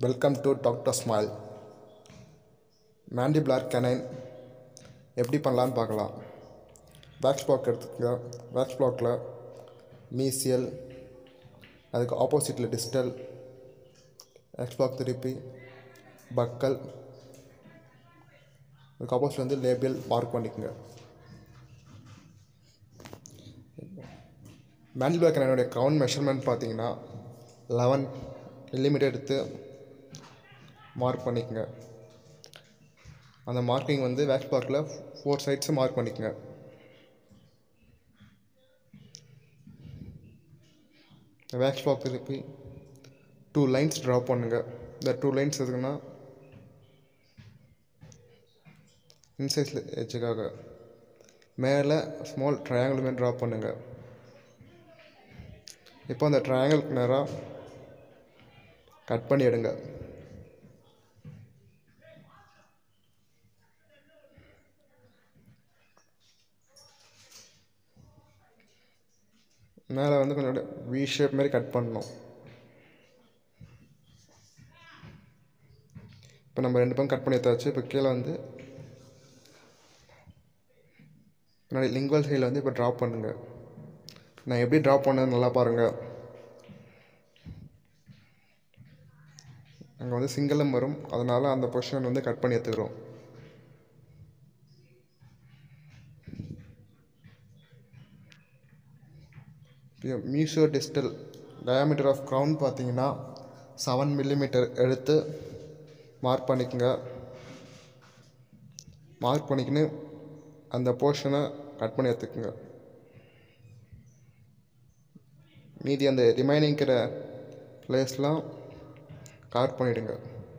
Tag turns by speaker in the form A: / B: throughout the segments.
A: welcome to Doctor Smile mandibular canine எப்படி பண்ணலான்னு பார்க்கலாம் வேக்ஸ் பிளாக் எடுத்துக்கங்க வேக்ஸ் பிளாக்கில் மீசியல் அதுக்கு ஆப்போசிட்டில் டிஸ்டல் வேக்ஸ் பிளாக் திருப்பி பக்கல் அதுக்கு ஆப்போசிட் வந்து லேபியல் மார்க் பண்ணிக்கோங்க மேண்டிபுலார் கெனைனுடைய கவுண்ட் மெஷர்மெண்ட் பார்த்தீங்கன்னா லெவன் மில்லிமீட்டர் எடுத்து மார்க் பண்ணிக்கங்க அந்த மார்க்கிங் வந்து வேக்ஸ் பிளாக்கில் ஃபோர் சைட்ஸும் மார்க் பண்ணிக்கங்க வேக்ஸ் பிளாக் திருப்பி டூ லைன்ஸ் ட்ரா பண்ணுங்க இந்த டூ லைன்ஸ் எதுக்குன்னா இன்சைஸில் எச்சுக்காக மேலே ஸ்மால் ட்ரையாங்கிள் மாதிரி ட்ரா பண்ணுங்க இப்போ அந்த ட்ரையாங்கிளுக்கு நேராக கட் பண்ணி எடுங்க மேலே வந்து கொஞ்சம் வி ஷேப் மாதிரி கட் பண்ணணும் இப்போ நம்ம ரெண்டு பக்கம் கட் பண்ணி எடுத்தாச்சு இப்போ கீழே வந்து முன்னாடி லிங்குவல் சைடில் வந்து இப்போ ட்ராப் பண்ணுங்க நான் எப்படி ட்ராப் பண்ணது நல்லா பாருங்கள் அங்கே வந்து சிங்கிளும் வரும் அதனால் அந்த பொசிஷன் வந்து கட் பண்ணி எடுத்துக்கிறோம் mesio distal diameter of crown பார்த்தீங்கன்னா செவன் மில்லிமீட்டர் எடுத்து மார்க் பண்ணிக்கோங்க மார்க் பண்ணிக்கின்னு அந்த போர்ஷனை கட் பண்ணி எடுத்துக்கோங்க மீதி அந்த ரிமைனிங் இருக்கிற பிளேஸ்லாம் கவர் பண்ணிவிடுங்க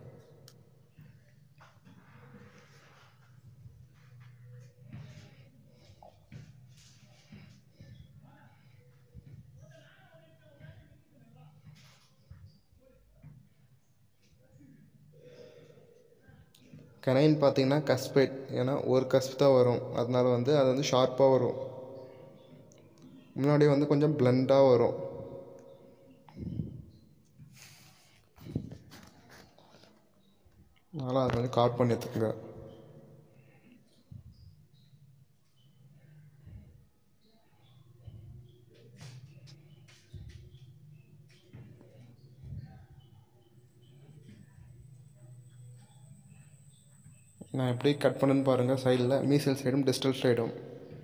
A: கனைன் பார்த்தீங்கன்னா கஸ்பேட் ஏன்னா ஒரு கஸ்ப் தான் வரும் அதனால வந்து அது வந்து ஷார்ப்பாக வரும் முன்னாடி வந்து கொஞ்சம் பிளண்டாக வரும் அதனால் அதை வந்து காட் பண்ணி எடுத்துக்கோங்க நான் எப்படி கட் பண்ணுன்னு பாருங்கள் சைடில் மீசல் சைடும் டிஸ்டல் சைடும்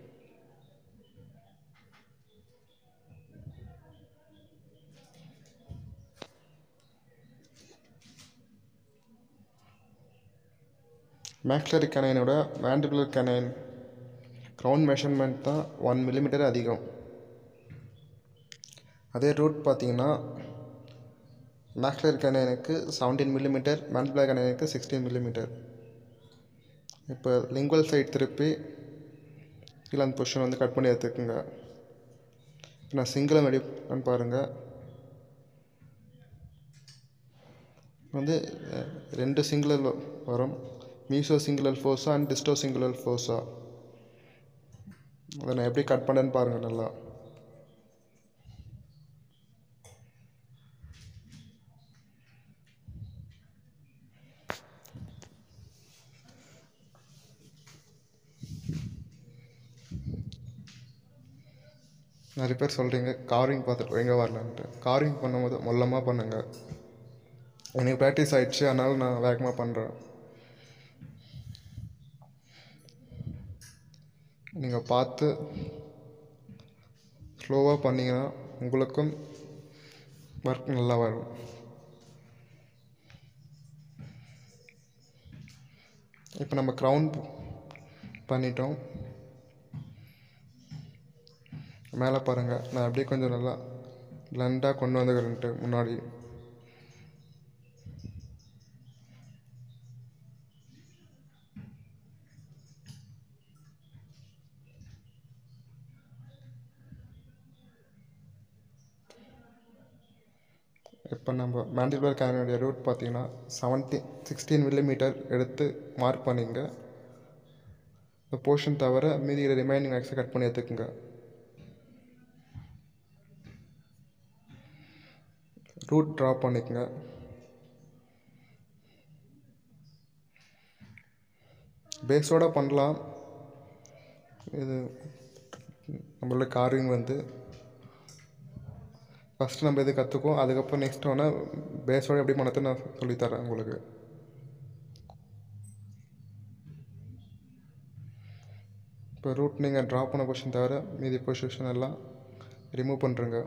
A: மேக்லரி கனைனோட மேண்டிபுலர் கனைன் க்ரௌண்ட் மெஷர்மெண்ட் தான் ஒன் மில்லிமீட்டர் அதிகம் அதே ரூட் பார்த்தீங்கன்னா மேக்லர் கனைனுக்கு செவன்டீன் மில்லிமீட்டர் மேண்டிபுலர் கனைனுக்கு சிக்ஸ்டீன் மில்லிமீட்டர் இப்போ லிங்குவல் சைட் திருப்பி கீழே அந்த பொசிஷன் வந்து கட் பண்ணி எடுத்துக்கோங்க நான் சிங்கிளம் ரெடி பண்ணி பாருங்கள் வந்து ரெண்டு சிங்குலர் வரும் meso cingular fossa and disto cingular fossa அதை நான் எப்படி கட் பண்ணேன்னு பாருங்கள் நல்லா நிறைய பேர் சொல்கிறீங்க காரிங் பார்த்துட்டு எங்கே வரலான்ட்டு காரிங் பண்ணும்போது மொல்லமாக பண்ணுங்கள் எனக்கு ப்ராக்டிஸ் ஆகிடுச்சு அதனால் நான் வேகமாக பண்ணுறேன் நீங்கள் பார்த்து ஸ்லோவாக பண்ணிங்கன்னா உங்களுக்கும் ஒர்க் நல்லா வரும் இப்போ நம்ம க்ரௌன் பண்ணிட்டோம் மேலே பாருங்கள் நான் அப்படியே கொஞ்சம் நல்லா பிளண்டாக கொண்டு வந்துக்கிறேன்ட்டு முன்னாடி இப்போ நம்ம மேண்டிபுலர் கேனுடைய ரூட் பார்த்தீங்கன்னா செவன்டீன் சிக்ஸ்டீன் மில்லிமீட்டர் எடுத்து மார்க் பண்ணிங்க இந்த போர்ஷன் தவிர மீதி ரிமைனிங் ஆக்ஸை கட் பண்ணி எடுத்துக்கோங்க ரூட் ட்ரா பண்ணிக்கங்க பேஸோட பண்ணலாம் இது நம்மளோட கார்விங் வந்து ஃபஸ்ட்டு நம்ம இது கற்றுக்குவோம் அதுக்கப்புறம் நெக்ஸ்ட் வேணால் பேஸோட எப்படி பண்ணது நான் சொல்லித்தரேன் உங்களுக்கு இப்போ ரூட் நீங்கள் ட்ரா பண்ண பொசிஷன் தவிர மீதி பொசிஷன் எல்லாம் ரிமூவ் பண்ணுறங்க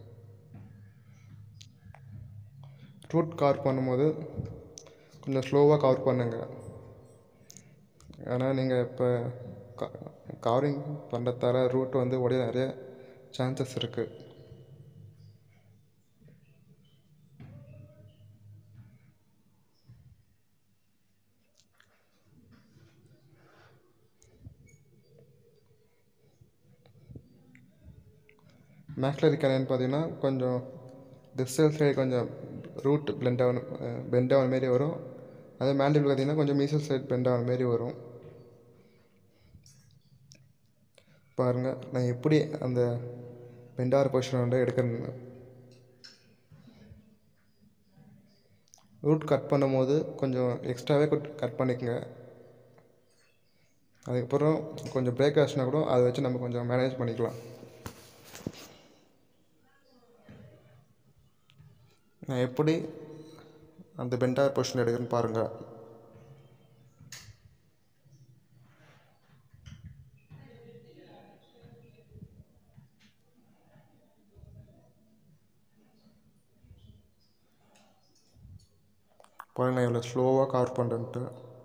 A: ரூட் கவர் பண்ணும்போது கொஞ்சம் ஸ்லோவாக கவர் பண்ணுங்க ஏன்னா நீங்கள் இப்போ கவரிங் பண்ணுறதால ரூட் வந்து உடைய நிறைய சான்சஸ் இருக்குது மேக்லரி கரையான்னு பார்த்தீங்கன்னா கொஞ்சம் டிஸ்டல் சைடு கொஞ்சம் ரூட் பிளெண்ட் ஆகணும் பெண்ட் ஆகிற மாரி வரும் அதே மேண்டிபிள் பார்த்தீங்கன்னா கொஞ்சம் மீசல் சைடு பெண்ட் ஆகிற மாரி வரும் பாருங்கள் நான் எப்படி அந்த பெண்டார் பொசிஷன் வந்து எடுக்கிறேன்னு ரூட் கட் பண்ணும்போது கொஞ்சம் எக்ஸ்ட்ராவே கட் பண்ணிக்கோங்க அதுக்கப்புறம் கொஞ்சம் பிரேக் ஆச்சுன்னா கூட அதை வச்சு நம்ம கொஞ்சம் மேனேஜ் பண்ணிக்கலாம் நான் எப்படி அந்த பெண்டார் பொசிஷன் எடுக்கிறேன்னு பாருங்கள் பாருங்க நான் இவ்வளோ ஸ்லோவாக கவர் பண்ணுறேன்ட்டு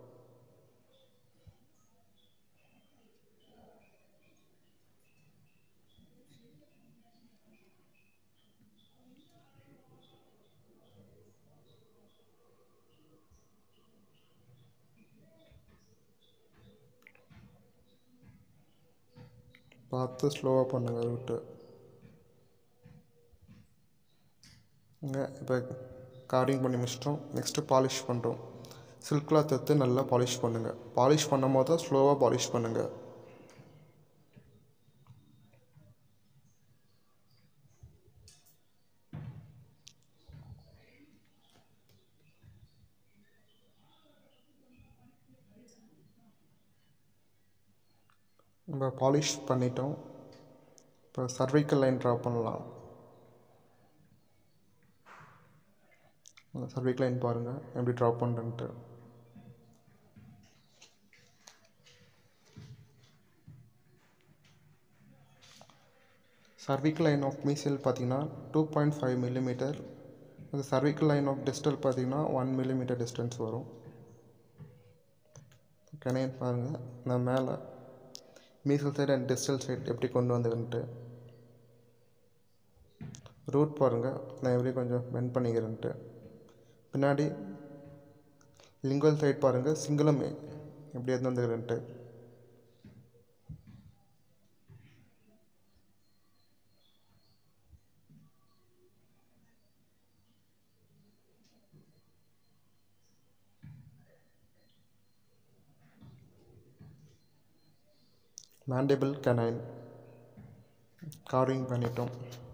A: பார்த்து ஸ்லோவாக பண்ணுங்கள் ரூட்டு இங்கே இப்போ கார்டிங் பண்ணி முடிச்சிட்டோம் நெக்ஸ்ட்டு பாலிஷ் பண்ணுறோம் சில்க் கிளாத் எடுத்து நல்லா பாலிஷ் பண்ணுங்கள் பாலிஷ் பண்ணும் போது தான் ஸ்லோவாக பாலிஷ் பண்ணுங்கள் நம்ம பாலிஷ் பண்ணிட்டோம் இப்போ சர்வைக்கல் லைன் ட்ரா பண்ணலாம் சர்வைக்கல் லைன் பாருங்கள் எப்படி ட்ரா பண்ணுறேன்ட்டு சர்விக்கல் லைன் ஆஃப் மீசில் பார்த்தீங்கன்னா டூ பாயிண்ட் ஃபைவ் மில்லிமீட்டர் அது சர்விக்கல் லைன் ஆஃப் டிஸ்டல் பார்த்தீங்கன்னா ஒன் மில்லிமீட்டர் டிஸ்டன்ஸ் வரும் கனையன் பாருங்கள் நான் மேலே mesial side and distal side எப்படி கொண்டு வந்ததுன்ட்டு ரூட் பாருங்கள் நான் எப்படி கொஞ்சம் பெண்ட் பண்ணிக்கிறேன்ட்டு பின்னாடி லிங்குவல் சைடு பாருங்கள் சிங்கிளம் எப்படி எடுத்து வந்துக்கிறேன்ட்டு மேண்டிபிள் கனைன் கார்விங் பண்ணிட்டோம்